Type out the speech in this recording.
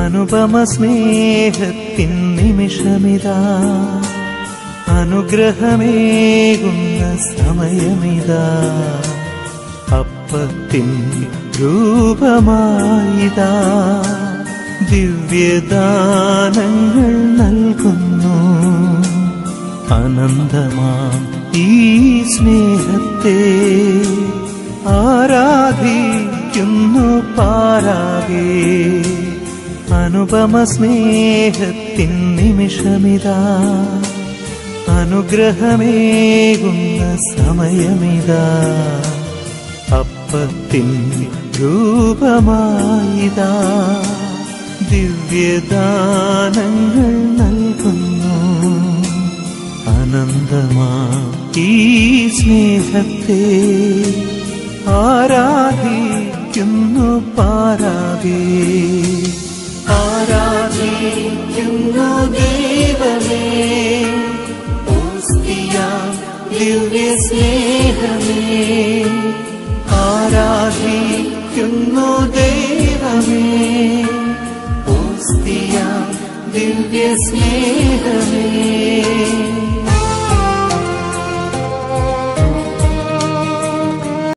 അനുപമ സ്നേഹത്തിൻ നിമിഷമിതാ അനുഗ്രഹമേകുന്ന സമയമിതാ അപ്പത്തിൻ രൂപമായിതാ ദിവ്യദാനങ്ങൾ നൽകുന്നു അനന്തമാം ഈ സ്നേഹത്തെ ആരാധിക്കുന്നു പാരാകെ അനുപമ സ്നേഹത്തിൻ നിമിഷമിതാ അനുഗ്രഹമേകുന്ന സമയമിതാ അപ്പത്തിൻ രൂപമായിതാ ദിവ്യദാനങ്ങൾ നൽകുന്നു അനന്തമാ ഈ സ്നേഹത്തെ ആരാധിക്കുന്നു പാരാകെ ആരാധിക്കുന്നു ദൈവമേ ഓസ്തിയാം ദിവ്യ സ്നേഹമേ ആരാധിക്കുന്നു ദൈവമേ ഓസ്തിയാം ദിവ്യ സ്നേഹമേ